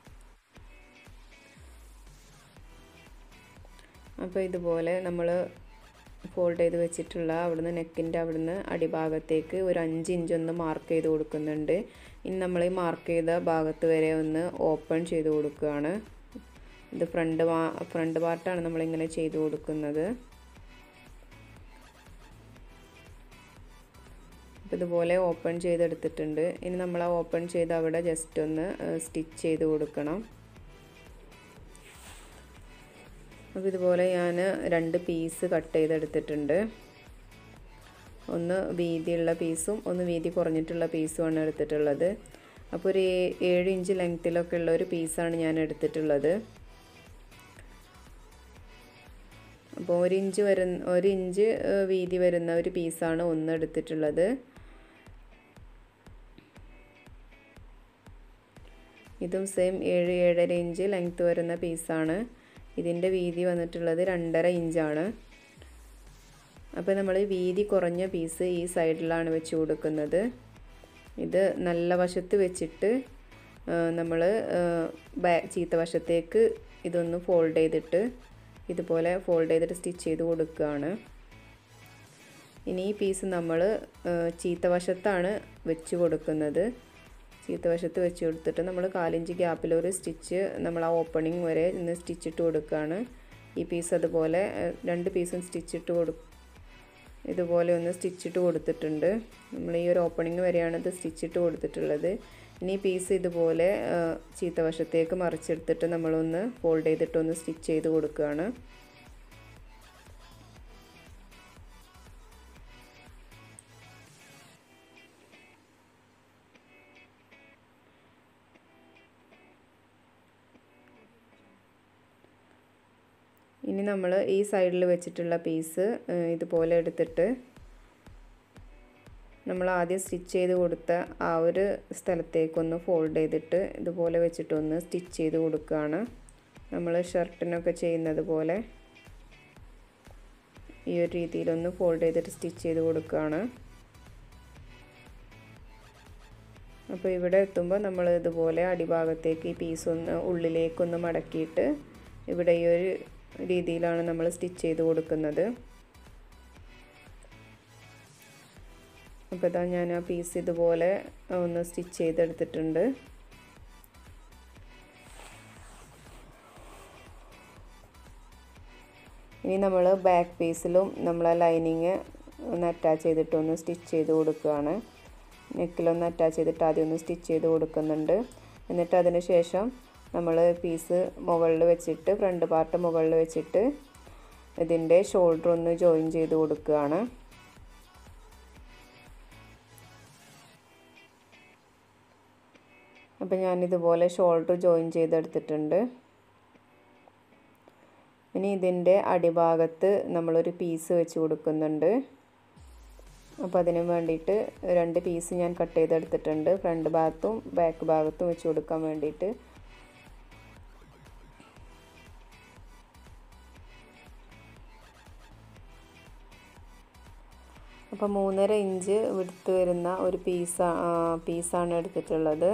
അപ്പോൾ ഇതുപോലെ നമ്മൾ ഫോൾഡ് ചെയ്ത് വെച്ചിട്ടുള്ള അവിടുന്ന് നെക്കിൻ്റെ അവിടുന്ന് അടിഭാഗത്തേക്ക് ഒരു അഞ്ച് ഇഞ്ച് ഒന്ന് മാർക്ക് ചെയ്ത് കൊടുക്കുന്നുണ്ട് ഇനി നമ്മൾ ഈ മാർക്ക് ചെയ്ത ഭാഗത്ത് വരെ ഒന്ന് ഓപ്പൺ ചെയ്ത് കൊടുക്കുകയാണ് ഇത് ഫ്രണ്ട് ഫ്രണ്ട് പാർട്ടാണ് നമ്മളിങ്ങനെ ചെയ്ത് കൊടുക്കുന്നത് അപ്പോൾ ഇതുപോലെ ഓപ്പൺ ചെയ്തെടുത്തിട്ടുണ്ട് ഇനി നമ്മൾ ആ ഓപ്പൺ ചെയ്ത് അവിടെ ജസ്റ്റ് ഒന്ന് സ്റ്റിച്ച് ചെയ്ത് കൊടുക്കണം അപ്പോൾ ഇതുപോലെ ഞാൻ രണ്ട് പീസ് കട്ട് ചെയ്തെടുത്തിട്ടുണ്ട് ഒന്ന് വീതിയുള്ള പീസും ഒന്ന് വീതി കുറഞ്ഞിട്ടുള്ള പീസുമാണ് എടുത്തിട്ടുള്ളത് അപ്പോൾ ഒരു ഏഴ് ഇഞ്ച് ലെങ്ത്തിലൊക്കെ ഉള്ള ഒരു പീസാണ് ഞാൻ എടുത്തിട്ടുള്ളത് അപ്പോൾ ഒരു ഇഞ്ച് വരുന്ന ഒരു ഇഞ്ച് വീതി വരുന്ന ഒരു പീസാണ് ഒന്ന് എടുത്തിട്ടുള്ളത് ഇതും സെയിം ഏഴ് ഏഴര ഇഞ്ച് ലെങ്ത്ത് വരുന്ന പീസാണ് ഇതിൻ്റെ വീതി വന്നിട്ടുള്ളത് രണ്ടര ഇഞ്ചാണ് അപ്പോൾ നമ്മൾ വീതി കുറഞ്ഞ പീസ് ഈ സൈഡിലാണ് വെച്ച് കൊടുക്കുന്നത് ഇത് നല്ല വശത്ത് വെച്ചിട്ട് നമ്മൾ ബാ ചീത്ത വശത്തേക്ക് ഇതൊന്ന് ഫോൾഡ് ചെയ്തിട്ട് ഇതുപോലെ ഫോൾഡ് ചെയ്തിട്ട് സ്റ്റിച്ച് ചെയ്ത് കൊടുക്കുകയാണ് ഇനി ഈ പീസ് നമ്മൾ ചീത്ത വശത്താണ് വെച്ച് കൊടുക്കുന്നത് ചീത്ത വശത്ത് വെച്ച് കൊടുത്തിട്ട് നമ്മൾ കാലിഞ്ച് ഗ്യാപ്പിൽ ഒരു സ്റ്റിച്ച് നമ്മൾ ആ ഓപ്പണിങ് വരെ ഇന്ന് സ്റ്റിച്ചിട്ട് കൊടുക്കുകയാണ് ഈ പീസ് അതുപോലെ രണ്ട് പീസും സ്റ്റിച്ചിട്ട് കൊടു ഇതുപോലെ ഒന്ന് സ്റ്റിച്ചിട്ട് കൊടുത്തിട്ടുണ്ട് നമ്മൾ ഈ ഒരു ഓപ്പണിങ് വരെയാണ് ഇത് സ്റ്റിച്ചിട്ട് കൊടുത്തിട്ടുള്ളത് ഇനി പീസ് ഇതുപോലെ ചീത്ത വശത്തേക്ക് മറിച്ചെടുത്തിട്ട് നമ്മളൊന്ന് ഫോൾഡ് ചെയ്തിട്ടൊന്ന് സ്റ്റിച്ച് ചെയ്ത് കൊടുക്കുകയാണ് ഇനി നമ്മൾ ഈ സൈഡിൽ വെച്ചിട്ടുള്ള പീസ് ഇതുപോലെ എടുത്തിട്ട് നമ്മൾ ആദ്യം സ്റ്റിച്ച് ചെയ്ത് കൊടുത്ത ആ ഒരു സ്ഥലത്തേക്കൊന്ന് ഫോൾഡ് ചെയ്തിട്ട് ഇതുപോലെ വെച്ചിട്ടൊന്ന് സ്റ്റിച്ച് ചെയ്ത് കൊടുക്കുകയാണ് നമ്മൾ ഷർട്ടിനൊക്കെ ചെയ്യുന്നത് പോലെ ഈ ഒരു രീതിയിലൊന്ന് ഫോൾഡ് ചെയ്തിട്ട് സ്റ്റിച്ച് ചെയ്ത് കൊടുക്കുകയാണ് അപ്പോൾ ഇവിടെ എത്തുമ്പോൾ നമ്മൾ ഇതുപോലെ അടിഭാഗത്തേക്ക് ഈ പീസ് ഒന്ന് ഉള്ളിലേക്കൊന്ന് മടക്കിയിട്ട് ഇവിടെ ഈ ഒരു രീതിയിലാണ് നമ്മൾ സ്റ്റിച്ച് ചെയ്ത് കൊടുക്കുന്നത് അപ്പോൾ ഇതാ ഞാൻ ആ പീസ് ഇതുപോലെ ഒന്ന് സ്റ്റിച്ച് ചെയ്തെടുത്തിട്ടുണ്ട് ഇനി നമ്മൾ ബാക്ക് പീസിലും നമ്മൾ ആ ലൈനിങ് ഒന്ന് അറ്റാച്ച് ചെയ്തിട്ട് ഒന്ന് സ്റ്റിച്ച് ചെയ്ത് കൊടുക്കുകയാണ് നെക്കിലൊന്ന് അറ്റാച്ച് ചെയ്തിട്ട് ആദ്യം ഒന്ന് സ്റ്റിച്ച് ചെയ്ത് കൊടുക്കുന്നുണ്ട് എന്നിട്ട് അതിന് ശേഷം നമ്മൾ പീസ് മുകളിൽ വെച്ചിട്ട് ഫ്രണ്ട് പാർട്ട് മുകളിൽ വെച്ചിട്ട് ഇതിൻ്റെ ഷോൾഡർ ഒന്ന് ജോയിൻ ചെയ്ത് കൊടുക്കുകയാണ് അപ്പം ഞാനിതുപോലെ ഷോൾഡർ ജോയിൻ ചെയ്തെടുത്തിട്ടുണ്ട് ഇനി ഇതിൻ്റെ അടിഭാഗത്ത് നമ്മളൊരു പീസ് വെച്ച് കൊടുക്കുന്നുണ്ട് അപ്പോൾ അതിന് വേണ്ടിയിട്ട് രണ്ട് പീസ് ഞാൻ കട്ട് ചെയ്തെടുത്തിട്ടുണ്ട് ഫ്രണ്ട് ഭാഗത്തും ബാക്ക് ഭാഗത്തും വെച്ച് കൊടുക്കാൻ വേണ്ടിയിട്ട് അപ്പോൾ മൂന്നര ഇഞ്ച് വിടുത്ത് വരുന്ന ഒരു പീസ പീസാണ് എടുത്തിട്ടുള്ളത്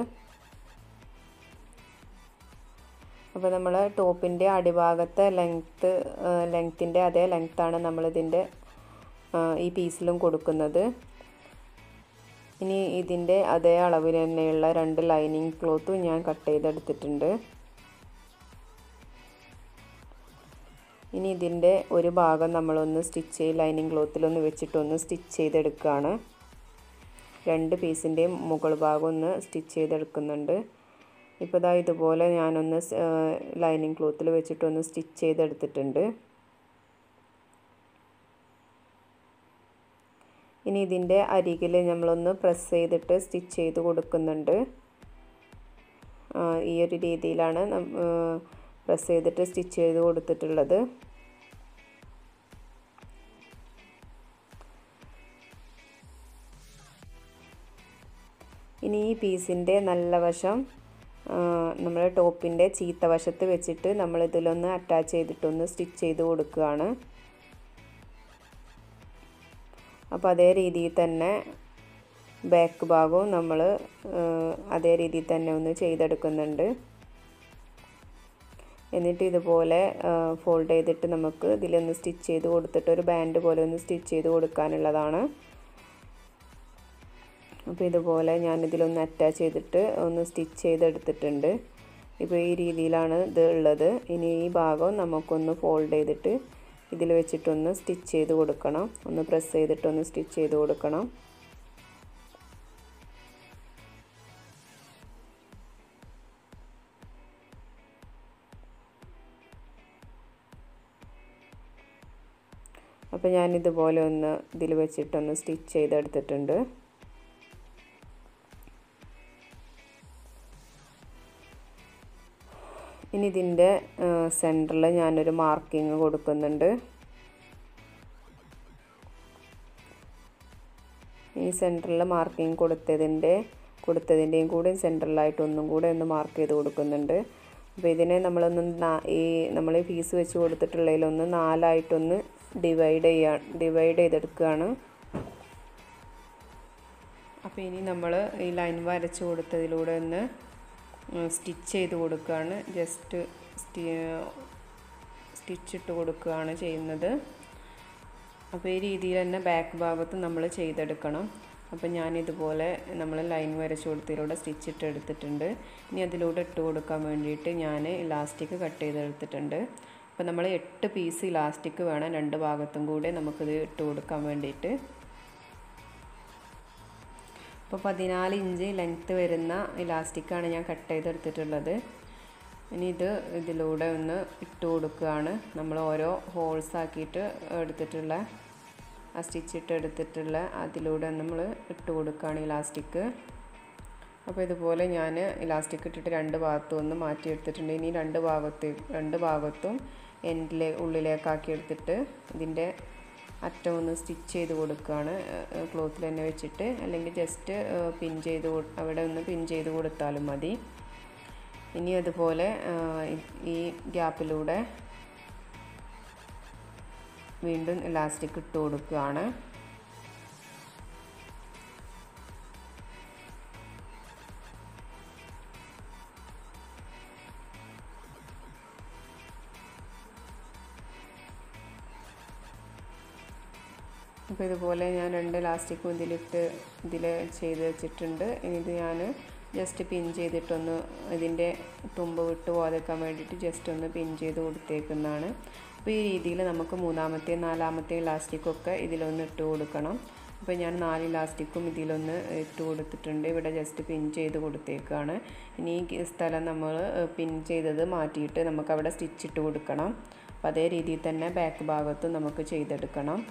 അപ്പോൾ നമ്മൾ ടോപ്പിൻ്റെ അടിഭാഗത്തെ ലെങ്ത്ത് ലെങ്ത്തിൻ്റെ അതേ ലെങ്ത്താണ് നമ്മളിതിൻ്റെ ഈ പീസിലും കൊടുക്കുന്നത് ഇനി ഇതിൻ്റെ അതേ അളവിൽ തന്നെയുള്ള രണ്ട് ലൈനിങ് ക്ലോത്തും ഞാൻ കട്ട് ചെയ്തെടുത്തിട്ടുണ്ട് ഇനി ഇതിൻ്റെ ഒരു ഭാഗം നമ്മളൊന്ന് സ്റ്റിച്ച് ചെയ്ത് ലൈനിങ് ക്ലോത്തിലൊന്ന് വെച്ചിട്ടൊന്ന് സ്റ്റിച്ച് ചെയ്തെടുക്കുകയാണ് രണ്ട് പീസിൻ്റെയും മുകൾ ഭാഗം ഒന്ന് സ്റ്റിച്ച് ചെയ്തെടുക്കുന്നുണ്ട് ഇപ്പോൾ ഇതാ ഇതുപോലെ ഞാനൊന്ന് ലൈനിങ് ക്ലോത്തിൽ വെച്ചിട്ടൊന്ന് സ്റ്റിച്ച് ചെയ്തെടുത്തിട്ടുണ്ട് ഇനി ഇതിൻ്റെ അരികിൽ നമ്മളൊന്ന് പ്രസ് ചെയ്തിട്ട് സ്റ്റിച്ച് ചെയ്ത് കൊടുക്കുന്നുണ്ട് ഈ ഒരു രീതിയിലാണ് പ്രസ് ചെയ്തിട്ട് സ്റ്റിച്ച് ചെയ്ത് കൊടുത്തിട്ടുള്ളത് ഇനി ഈ പീസിൻ്റെ നല്ല വശം നമ്മൾ ടോപ്പിൻ്റെ ചീത്ത വശത്ത് വെച്ചിട്ട് നമ്മൾ ഇതിലൊന്ന് അറ്റാച്ച് ചെയ്തിട്ടൊന്ന് സ്റ്റിച്ച് ചെയ്ത് കൊടുക്കുകയാണ് അപ്പോൾ അതേ രീതിയിൽ തന്നെ ബാക്ക് ഭാഗവും നമ്മൾ അതേ രീതിയിൽ തന്നെ ഒന്ന് ചെയ്തെടുക്കുന്നുണ്ട് എന്നിട്ട് ഇതുപോലെ ഫോൾഡ് ചെയ്തിട്ട് നമുക്ക് ഇതിലൊന്ന് സ്റ്റിച്ച് ചെയ്ത് കൊടുത്തിട്ട് ഒരു ബാൻഡ് പോലെ ഒന്ന് സ്റ്റിച്ച് ചെയ്ത് കൊടുക്കാനുള്ളതാണ് അപ്പോൾ ഇതുപോലെ ഞാനിതിലൊന്ന് അറ്റാച്ച് ചെയ്തിട്ട് ഒന്ന് സ്റ്റിച്ച് ചെയ്തെടുത്തിട്ടുണ്ട് ഇപ്പോൾ ഈ രീതിയിലാണ് ഇത് ഉള്ളത് ഇനി ഈ ഭാഗം നമുക്കൊന്ന് ഫോൾഡ് ചെയ്തിട്ട് ഇതിൽ വെച്ചിട്ടൊന്ന് സ്റ്റിച്ച് ചെയ്ത് കൊടുക്കണം ഒന്ന് പ്രസ് ചെയ്തിട്ടൊന്ന് സ്റ്റിച്ച് ചെയ്ത് കൊടുക്കണം അപ്പോൾ ഞാൻ ഇതുപോലെ ഒന്ന് ഇതിൽ വെച്ചിട്ടൊന്ന് സ്റ്റിച്ച് ചെയ്തെടുത്തിട്ടുണ്ട് ഇനി ഇതിൻ്റെ സെൻറ്ററിൽ ഞാനൊരു മാർക്കിങ് കൊടുക്കുന്നുണ്ട് ഈ സെൻറ്ററിൽ മാർക്കിങ് കൊടുത്തതിൻ്റെ കൊടുത്തതിൻ്റെയും കൂടി സെൻറ്ററിലായിട്ട് ഒന്നും കൂടെ ഒന്ന് മാർക്ക് ചെയ്ത് കൊടുക്കുന്നുണ്ട് അപ്പോൾ ഇതിനെ നമ്മളൊന്ന് ഈ നമ്മൾ ഈ പീസ് വെച്ച് കൊടുത്തിട്ടുള്ളതിലൊന്ന് നാലായിട്ടൊന്ന് ഡിവൈഡ് ചെയ്യാൻ ഡിവൈഡ് ചെയ്തെടുക്കുകയാണ് അപ്പോൾ ഇനി നമ്മൾ ഈ ലൈൻ വരച്ച് കൊടുത്തതിലൂടെ ഒന്ന് സ്റ്റിച്ച് ചെയ്ത് കൊടുക്കുകയാണ് ജസ്റ്റ് സ്റ്റിച്ച് ഇട്ട് കൊടുക്കുകയാണ് ചെയ്യുന്നത് അപ്പോൾ ഈ രീതിയിൽ തന്നെ ബാക്ക് ഭാഗത്ത് നമ്മൾ ചെയ്തെടുക്കണം അപ്പോൾ ഞാനിതുപോലെ നമ്മൾ ലൈൻ വരച്ച് കൊടുത്തതിലൂടെ സ്റ്റിച്ച് ഇട്ട് എടുത്തിട്ടുണ്ട് ഇനി അതിലൂടെ ഇട്ട് കൊടുക്കാൻ വേണ്ടിയിട്ട് ഞാൻ ഇലാസ്റ്റിക് കട്ട് ചെയ്തെടുത്തിട്ടുണ്ട് അപ്പോൾ നമ്മൾ എട്ട് പീസ് ഇലാസ്റ്റിക് വേണം രണ്ട് ഭാഗത്തും കൂടെ നമുക്കിത് ഇട്ട് കൊടുക്കാൻ വേണ്ടിയിട്ട് അപ്പോൾ പതിനാല് ഇഞ്ച് ലെങ്ത്ത് വരുന്ന ഇലാസ്റ്റിക്കാണ് ഞാൻ കട്ട് ചെയ്തെടുത്തിട്ടുള്ളത് ഇനി ഇത് ഇതിലൂടെ ഒന്ന് ഇട്ട് കൊടുക്കുകയാണ് നമ്മൾ ഓരോ ഹോൾസ് ആക്കിയിട്ട് എടുത്തിട്ടുള്ള ആ സ്റ്റിച്ച് ഇട്ട് എടുത്തിട്ടുള്ള അതിലൂടെ നമ്മൾ ഇട്ട് കൊടുക്കുകയാണ് ഇലാസ്റ്റിക് അപ്പോൾ ഇതുപോലെ ഞാൻ ഇലാസ്റ്റിക് ഇട്ടിട്ട് രണ്ട് ഭാഗത്തും ഒന്ന് മാറ്റിയെടുത്തിട്ടുണ്ട് ഇനി രണ്ട് ഭാഗത്ത് രണ്ട് ഭാഗത്തും എൻഡിലെ ഉള്ളിലേക്കാക്കി എടുത്തിട്ട് ഇതിൻ്റെ അറ്റം ഒന്ന് സ്റ്റിച്ച് ചെയ്ത് കൊടുക്കുകയാണ് ക്ലോത്തിൽ തന്നെ വെച്ചിട്ട് അല്ലെങ്കിൽ ജസ്റ്റ് പിൻ ചെയ്ത് അവിടെ ഒന്ന് പിൻ ചെയ്ത് കൊടുത്താലും മതി ഇനി അതുപോലെ ഈ ഗ്യാപ്പിലൂടെ വീണ്ടും ഇലാസ്റ്റിക് ഇട്ട് കൊടുക്കുകയാണ് അപ്പോൾ ഇതുപോലെ ഞാൻ രണ്ട് ലാസ്റ്റിക്കും ഇതിലിട്ട് ഇതിൽ ചെയ്ത് വെച്ചിട്ടുണ്ട് ഇനി ഇത് ഞാൻ ജസ്റ്റ് പിൻ ചെയ്തിട്ടൊന്ന് ഇതിൻ്റെ തുമ്പ് വിട്ട് പോകാതിരിക്കാൻ വേണ്ടിയിട്ട് ജസ്റ്റ് ഒന്ന് പിൻ ചെയ്ത് കൊടുത്തേക്കുന്നതാണ് അപ്പോൾ ഈ രീതിയിൽ നമുക്ക് മൂന്നാമത്തെയും നാലാമത്തെയും ലാസ്റ്റിക്കൊക്കെ ഇതിലൊന്ന് ഇട്ട് കൊടുക്കണം അപ്പോൾ ഞാൻ നാല് ലാസ്റ്റിക്കും ഇതിലൊന്ന് ഇട്ട് കൊടുത്തിട്ടുണ്ട് ഇവിടെ ജസ്റ്റ് പിൻ ചെയ്ത് കൊടുത്തേക്കാണ് ഇനി ഈ സ്ഥലം നമ്മൾ പിൻ ചെയ്തത് മാറ്റിയിട്ട് നമുക്ക് അവിടെ സ്റ്റിച്ച് ഇട്ട് കൊടുക്കണം അപ്പോൾ അതേ രീതിയിൽ തന്നെ ബാക്ക് ഭാഗത്തും നമുക്ക് ചെയ്തെടുക്കണം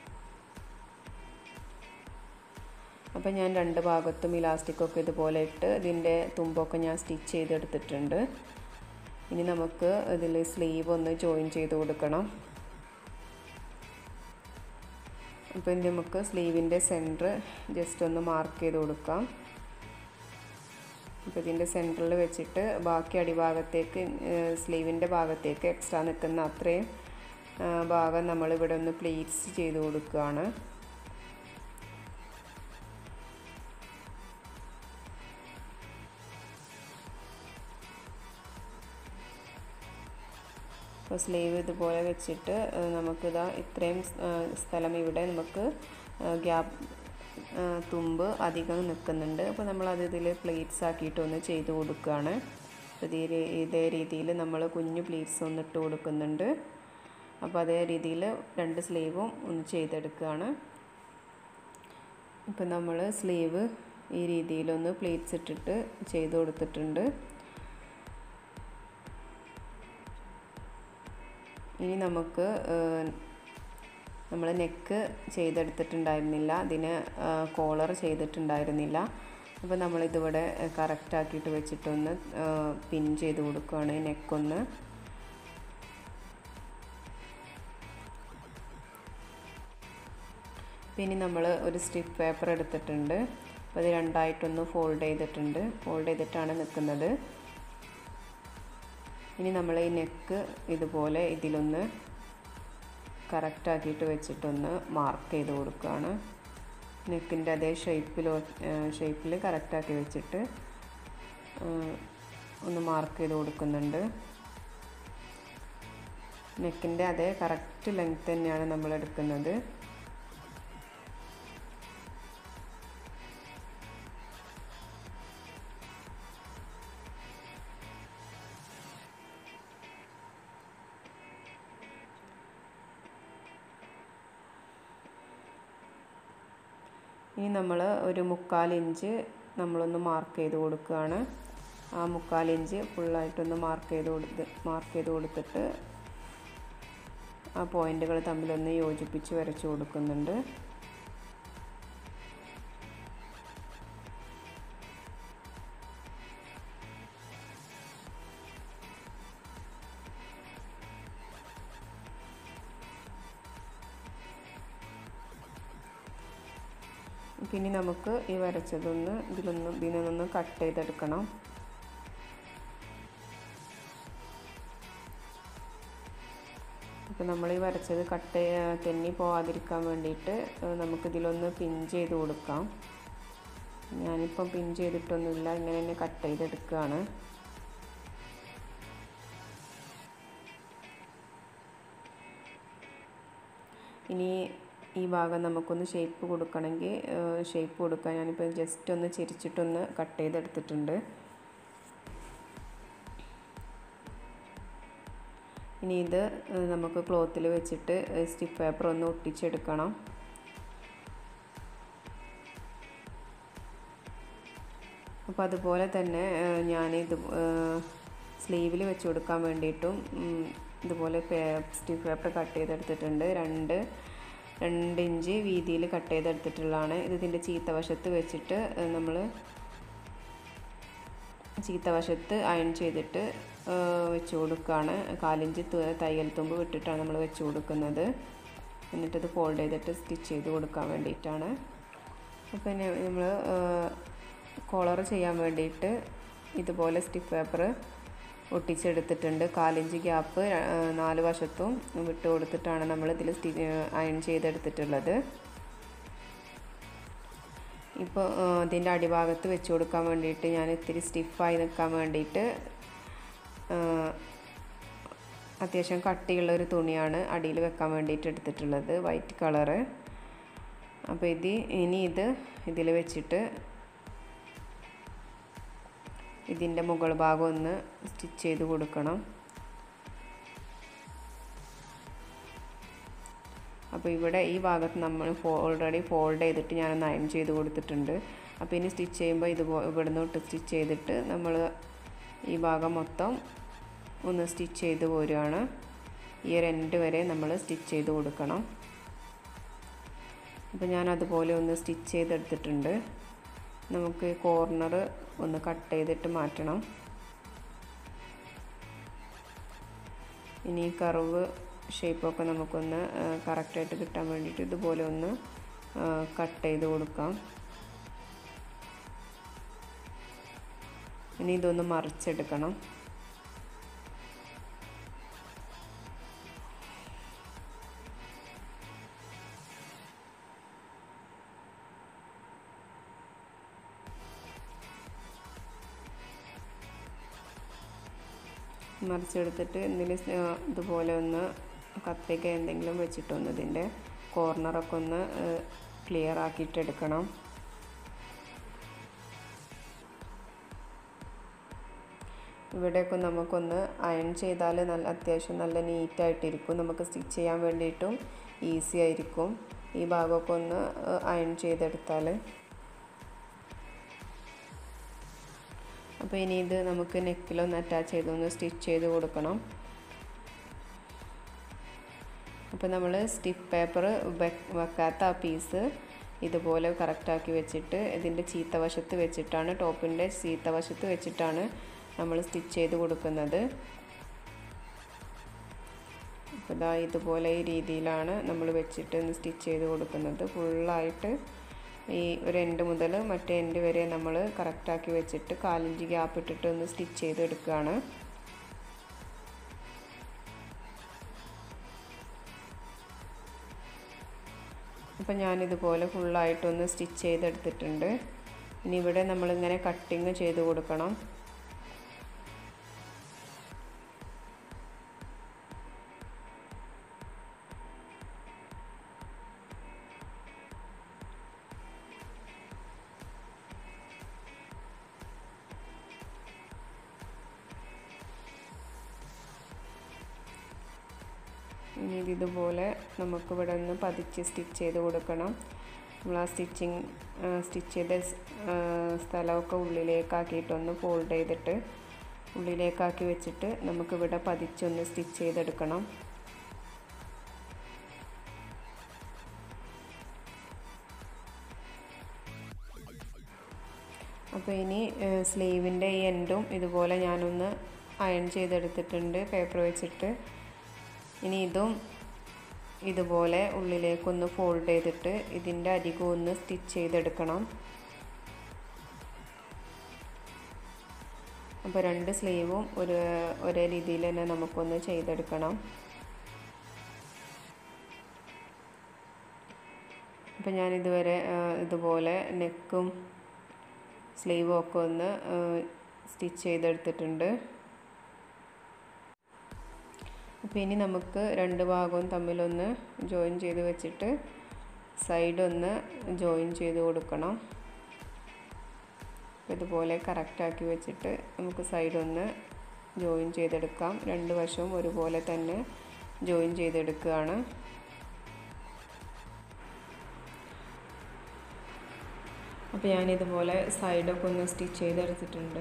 അപ്പോൾ ഞാൻ രണ്ട് ഭാഗത്തും ഇലാസ്റ്റിക്കൊക്കെ ഇതുപോലെ ഇട്ട് ഇതിൻ്റെ തുമ്പൊക്കെ ഞാൻ സ്റ്റിച്ച് ചെയ്തെടുത്തിട്ടുണ്ട് ഇനി നമുക്ക് ഇതിൽ സ്ലീവ് ഒന്ന് ജോയിൻ ചെയ്ത് കൊടുക്കണം അപ്പോൾ ഇനി നമുക്ക് സ്ലീവിൻ്റെ സെൻറ്റർ ജസ്റ്റ് ഒന്ന് മാർക്ക് ചെയ്ത് കൊടുക്കാം അപ്പോൾ ഇതിൻ്റെ സെൻറ്ററിൽ വെച്ചിട്ട് ബാക്കി അടിഭാഗത്തേക്ക് സ്ലീവിൻ്റെ ഭാഗത്തേക്ക് എക്സ്ട്രാ നിൽക്കുന്ന അത്രയും ഭാഗം നമ്മളിവിടെ ഒന്ന് പ്ലീറ്റ്സ് ചെയ്ത് കൊടുക്കുകയാണ് അപ്പോൾ സ്ലീവ് ഇതുപോലെ വെച്ചിട്ട് നമുക്കിതാ ഇത്രയും സ്ഥലം ഇവിടെ നമുക്ക് ഗ്യാപ്പ് തുമ്പ് അധികം നിൽക്കുന്നുണ്ട് അപ്പോൾ നമ്മളത് ഇതിൽ പ്ലേറ്റ്സ് ആക്കിയിട്ട് ഒന്ന് ചെയ്ത് കൊടുക്കുകയാണ് ഇതേ ഇതേ രീതിയിൽ നമ്മൾ കുഞ്ഞു പ്ലേറ്റ്സ് ഒന്ന് ഇട്ട് കൊടുക്കുന്നുണ്ട് അപ്പോൾ അതേ രീതിയിൽ രണ്ട് സ്ലീവും ഒന്ന് ചെയ്തെടുക്കുകയാണ് ഇപ്പം നമ്മൾ സ്ലീവ് ഈ രീതിയിലൊന്ന് പ്ലേറ്റ്സ് ഇട്ടിട്ട് ചെയ്ത് കൊടുത്തിട്ടുണ്ട് ഇനി നമുക്ക് നമ്മൾ നെക്ക് ചെയ്തെടുത്തിട്ടുണ്ടായിരുന്നില്ല അതിന് കോളർ ചെയ്തിട്ടുണ്ടായിരുന്നില്ല അപ്പോൾ നമ്മളിതിവിടെ കറക്റ്റാക്കിയിട്ട് വെച്ചിട്ടൊന്ന് പിൻ ചെയ്ത് കൊടുക്കുകയാണ് നെക്കൊന്ന് പിന്നെ നമ്മൾ ഒരു സ്റ്റിഫ് പേപ്പർ എടുത്തിട്ടുണ്ട് അപ്പോൾ ഇത് രണ്ടായിട്ടൊന്ന് ഫോൾഡ് ചെയ്തിട്ടുണ്ട് ഫോൾഡ് ചെയ്തിട്ടാണ് നിൽക്കുന്നത് ഇനി നമ്മൾ ഈ നെക്ക് ഇതുപോലെ ഇതിലൊന്ന് കറക്റ്റാക്കിയിട്ട് വെച്ചിട്ടൊന്ന് മാർക്ക് ചെയ്ത് കൊടുക്കുകയാണ് നെക്കിൻ്റെ അതേ ഷേപ്പിൽ ഷേപ്പിൽ കറക്റ്റാക്കി വെച്ചിട്ട് ഒന്ന് മാർക്ക് ചെയ്ത് കൊടുക്കുന്നുണ്ട് നെക്കിൻ്റെ അതേ കറക്റ്റ് ലെങ്ത് തന്നെയാണ് നമ്മൾ എടുക്കുന്നത് ഇനി നമ്മൾ ഒരു മുക്കാൽ ഇഞ്ച് നമ്മളൊന്ന് മാർക്ക് ചെയ്ത് കൊടുക്കുകയാണ് ആ മുക്കാൽ ഇഞ്ച് ഫുള്ളായിട്ടൊന്ന് മാർക്ക് ചെയ്ത് കൊടുത്ത് മാർക്ക് ചെയ്ത് കൊടുത്തിട്ട് ആ പോയിൻ്റുകൾ തമ്മിലൊന്ന് യോജിപ്പിച്ച് വരച്ചു കൊടുക്കുന്നുണ്ട് പിന്നെ നമുക്ക് ഈ വരച്ചതൊന്ന് ഇതിലൊന്ന് ഇതിൽ നിന്ന് കട്ട് ചെയ്തെടുക്കണം അപ്പോൾ നമ്മൾ ഈ വരച്ചത് കട്ട് തെന്നി പോവാതിരിക്കാൻ വേണ്ടിയിട്ട് നമുക്കിതിലൊന്ന് പിൻ ചെയ്ത് കൊടുക്കാം ഞാനിപ്പം പിൻ ചെയ്തിട്ടൊന്നുമില്ല ഇങ്ങനെ തന്നെ കട്ട് ചെയ്തെടുക്കുകയാണ് ഇനി ഈ ഭാഗം നമുക്കൊന്ന് ഷേപ്പ് കൊടുക്കണമെങ്കിൽ ഷേപ്പ് കൊടുക്കാൻ ഞാനിപ്പോൾ ജസ്റ്റ് ഒന്ന് ചിരിച്ചിട്ടൊന്ന് കട്ട് ചെയ്തെടുത്തിട്ടുണ്ട് ഇനി ഇത് നമുക്ക് ക്ലോത്തിൽ വെച്ചിട്ട് സ്റ്റിഫ് പേപ്പർ ഒന്ന് ഒട്ടിച്ചെടുക്കണം അപ്പോൾ അതുപോലെ തന്നെ ഞാൻ ഇത് സ്ലീവിൽ വെച്ച് കൊടുക്കാൻ വേണ്ടിയിട്ടും ഇതുപോലെ സ്റ്റിഫ് പേപ്പർ കട്ട് ചെയ്തെടുത്തിട്ടുണ്ട് രണ്ട് രണ്ട് ഇഞ്ച് വീതിയിൽ കട്ട് ചെയ്തെടുത്തിട്ടുള്ളതാണ് ഇത് ഇതിൻ്റെ ചീത്ത വശത്ത് വെച്ചിട്ട് നമ്മൾ ചീത്ത വശത്ത് അയൺ ചെയ്തിട്ട് വെച്ച് കൊടുക്കുകയാണ് കാലിഞ്ച് തയ്യൽ തുമ്പ് വിട്ടിട്ടാണ് നമ്മൾ വെച്ച് കൊടുക്കുന്നത് എന്നിട്ടത് ഫോൾഡ് ചെയ്തിട്ട് സ്റ്റിച്ച് ചെയ്ത് കൊടുക്കാൻ വേണ്ടിയിട്ടാണ് അപ്പോൾ നമ്മൾ കോളർ ചെയ്യാൻ വേണ്ടിയിട്ട് ഇതുപോലെ സ്റ്റിഫ് പേപ്പർ ഒട്ടിച്ചെടുത്തിട്ടുണ്ട് കാലിഞ്ച് ഗ്യാപ്പ് നാല് വശത്തും വിട്ട് കൊടുത്തിട്ടാണ് നമ്മൾ ഇതിൽ സ്റ്റി അയൺ ചെയ്തെടുത്തിട്ടുള്ളത് ഇപ്പോൾ അതിൻ്റെ അടിഭാഗത്ത് വെച്ച് കൊടുക്കാൻ വേണ്ടിയിട്ട് ഞാൻ ഇത്തിരി സ്റ്റിഫായി നിൽക്കാൻ വേണ്ടിയിട്ട് അത്യാവശ്യം കട്ടിയുള്ള ഒരു തുണിയാണ് അടിയിൽ വെക്കാൻ വേണ്ടിയിട്ട് എടുത്തിട്ടുള്ളത് വൈറ്റ് കളറ് അപ്പോൾ ഇത് ഇനി ഇത് ഇതിൽ വെച്ചിട്ട് ഇതിൻ്റെ മുകൾ ഭാഗം ഒന്ന് സ്റ്റിച്ച് ചെയ്ത് കൊടുക്കണം അപ്പോൾ ഇവിടെ ഈ ഭാഗത്ത് നമ്മൾ ഓൾറെഡി ഫോൾഡ് ചെയ്തിട്ട് ഞാനൊന്ന് അയൺ ചെയ്ത് കൊടുത്തിട്ടുണ്ട് അപ്പോൾ ഇനി സ്റ്റിച്ച് ചെയ്യുമ്പോൾ ഇത് ഇവിടുന്ന് തൊട്ട് സ്റ്റിച്ച് ചെയ്തിട്ട് നമ്മൾ ഈ ഭാഗം മൊത്തം ഒന്ന് സ്റ്റിച്ച് ചെയ്ത് പോരുകയാണ് ഈ ഒരു എൻഡ് വരെ നമ്മൾ സ്റ്റിച്ച് ചെയ്ത് കൊടുക്കണം അപ്പോൾ ഞാൻ അതുപോലെ ഒന്ന് സ്റ്റിച്ച് ചെയ്തെടുത്തിട്ടുണ്ട് നമുക്ക് കോർണർ ഒന്ന് കട്ട് ചെയ്തിട്ട് മാറ്റണം ഇനി കർവ് ഷേപ്പൊക്കെ നമുക്കൊന്ന് കറക്റ്റായിട്ട് കിട്ടാൻ വേണ്ടിയിട്ട് ഇതുപോലെ ഒന്ന് കട്ട് ചെയ്ത് കൊടുക്കാം ഇനി ഇതൊന്ന് മറിച്ചെടുക്കണം മറിച്ചെടുത്തിട്ട് എന്തെങ്കിലും ഇതുപോലെ ഒന്ന് കത്തിക്ക എന്തെങ്കിലും വെച്ചിട്ടൊന്ന് ഇതിൻ്റെ കോർണറൊക്കെ ഒന്ന് ക്ലിയർ ആക്കിയിട്ട് എടുക്കണം ഇവിടെയൊക്കെ നമുക്കൊന്ന് അയൺ ചെയ്താൽ നല്ല അത്യാവശ്യം നല്ല നീറ്റായിട്ടിരിക്കും നമുക്ക് സ്റ്റിച്ച് ചെയ്യാൻ വേണ്ടിയിട്ടും ഈസി ആയിരിക്കും ഈ ഭാഗമൊക്കെ ഒന്ന് അയൺ ചെയ്തെടുത്താൽ അപ്പോൾ ഇനി ഇത് നമുക്ക് നെക്കിലൊന്ന് അറ്റാച്ച് ചെയ്തൊന്ന് സ്റ്റിച്ച് ചെയ്ത് കൊടുക്കണം അപ്പോൾ നമ്മൾ സ്റ്റിഫ് പേപ്പർ വെക്കാത്ത ആ പീസ് ഇതുപോലെ കറക്റ്റാക്കി വെച്ചിട്ട് ഇതിൻ്റെ ചീത്ത വശത്ത് വെച്ചിട്ടാണ് ടോപ്പിൻ്റെ ചീത്ത വശത്ത് വെച്ചിട്ടാണ് നമ്മൾ സ്റ്റിച്ച് ചെയ്ത് കൊടുക്കുന്നത് അപ്പോൾ ഇതാ ഇതുപോലെ ഈ രീതിയിലാണ് നമ്മൾ വെച്ചിട്ട് ഒന്ന് സ്റ്റിച്ച് ചെയ്ത് കൊടുക്കുന്നത് ഫുള്ളായിട്ട് ഈ ഒരു എൻഡ് മുതൽ മറ്റേ എൻഡ് വരെ നമ്മൾ കറക്റ്റാക്കി വെച്ചിട്ട് കാലിഞ്ച് ഗ്യാപ്പ് ഇട്ടിട്ട് ഒന്ന് സ്റ്റിച്ച് ചെയ്ത് എടുക്കുകയാണ് അപ്പം ഞാനിതുപോലെ ഫുള്ളായിട്ടൊന്ന് സ്റ്റിച്ച് ചെയ്തെടുത്തിട്ടുണ്ട് ഇനി ഇവിടെ നമ്മളിങ്ങനെ കട്ടിങ് ചെയ്ത് കൊടുക്കണം ഇനി ഇതുപോലെ നമുക്ക് ഇവിടെ നിന്ന് പതിച്ച് സ്റ്റിച്ച് ചെയ്ത് കൊടുക്കണം നമ്മൾ ആ സ്റ്റിച്ചിങ് സ്റ്റിച്ച് ചെയ്ത സ്ഥലമൊക്കെ ഉള്ളിലേക്കാക്കിയിട്ടൊന്ന് ഫോൾഡ് ചെയ്തിട്ട് ഉള്ളിലേക്കാക്കി വെച്ചിട്ട് നമുക്കിവിടെ പതിച്ചൊന്ന് സ്റ്റിച്ച് ചെയ്തെടുക്കണം അപ്പോൾ ഇനി സ്ലീവിൻ്റെ ഈ എൻഡും ഇതുപോലെ ഞാനൊന്ന് അയൺ ചെയ്തെടുത്തിട്ടുണ്ട് പേപ്പർ വെച്ചിട്ട് ഇനി ഇതും ഇതുപോലെ ഉള്ളിലേക്കൊന്ന് ഫോൾഡ് ചെയ്തിട്ട് ഇതിൻ്റെ അരികും ഒന്ന് സ്റ്റിച്ച് ചെയ്തെടുക്കണം അപ്പോൾ രണ്ട് സ്ലീവും ഒരു ഒരേ രീതിയിൽ തന്നെ നമുക്കൊന്ന് ചെയ്തെടുക്കണം അപ്പോൾ ഞാൻ ഇതുവരെ ഇതുപോലെ നെക്കും സ്ലീവും ഒക്കെ ഒന്ന് സ്റ്റിച്ച് ചെയ്തെടുത്തിട്ടുണ്ട് അപ്പോൾ ഇനി നമുക്ക് രണ്ട് ഭാഗവും തമ്മിലൊന്ന് ജോയിൻ ചെയ്ത് വെച്ചിട്ട് സൈഡ് ഒന്ന് ജോയിൻ ചെയ്ത് കൊടുക്കണം ഇതുപോലെ കറക്റ്റാക്കി വെച്ചിട്ട് നമുക്ക് സൈഡ് ഒന്ന് ജോയിൻ ചെയ്തെടുക്കാം രണ്ട് വശവും ഒരുപോലെ തന്നെ ജോയിൻ ചെയ്തെടുക്കുകയാണ് അപ്പോൾ ഞാനിതുപോലെ സൈഡൊക്കെ ഒന്ന് സ്റ്റിച്ച് ചെയ്തെടുത്തിട്ടുണ്ട്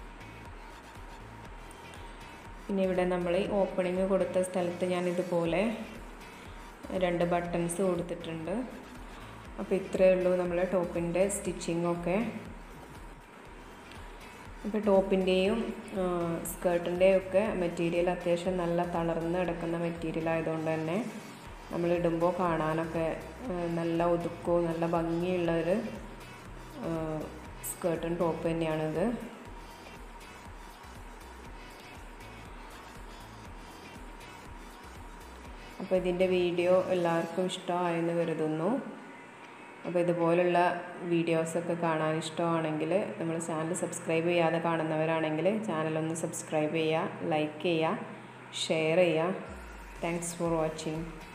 പിന്നെ ഇവിടെ നമ്മൾ ഈ ഓപ്പണിങ് കൊടുത്ത സ്ഥലത്ത് ഞാനിതുപോലെ രണ്ട് ബട്ടൺസ് കൊടുത്തിട്ടുണ്ട് അപ്പോൾ ഇത്രയേ ഉള്ളൂ നമ്മളെ ടോപ്പിൻ്റെ സ്റ്റിച്ചിങ്ങൊക്കെ ഇപ്പോൾ ടോപ്പിൻ്റെയും സ്കേർട്ടിൻ്റെയും ഒക്കെ മെറ്റീരിയൽ അത്യാവശ്യം നല്ല തളർന്ന് കിടക്കുന്ന മെറ്റീരിയൽ ആയതുകൊണ്ട് തന്നെ നമ്മൾ ഇടുമ്പോൾ കാണാനൊക്കെ നല്ല ഒതുക്കവും നല്ല ഭംഗിയുള്ളൊരു സ്കേർട്ടും ടോപ്പ് തന്നെയാണിത് അപ്പോൾ ഇതിൻ്റെ വീഡിയോ എല്ലാവർക്കും ഇഷ്ടമായെന്ന് കരുതുന്നു അപ്പോൾ ഇതുപോലുള്ള വീഡിയോസൊക്കെ കാണാൻ ഇഷ്ടമാണെങ്കിൽ നമ്മൾ ചാനൽ സബ്സ്ക്രൈബ് ചെയ്യാതെ കാണുന്നവരാണെങ്കിൽ ചാനലൊന്ന് സബ്സ്ക്രൈബ് ചെയ്യുക ലൈക്ക് ചെയ്യുക ഷെയർ ചെയ്യുക താങ്ക്സ് ഫോർ വാച്ചിങ്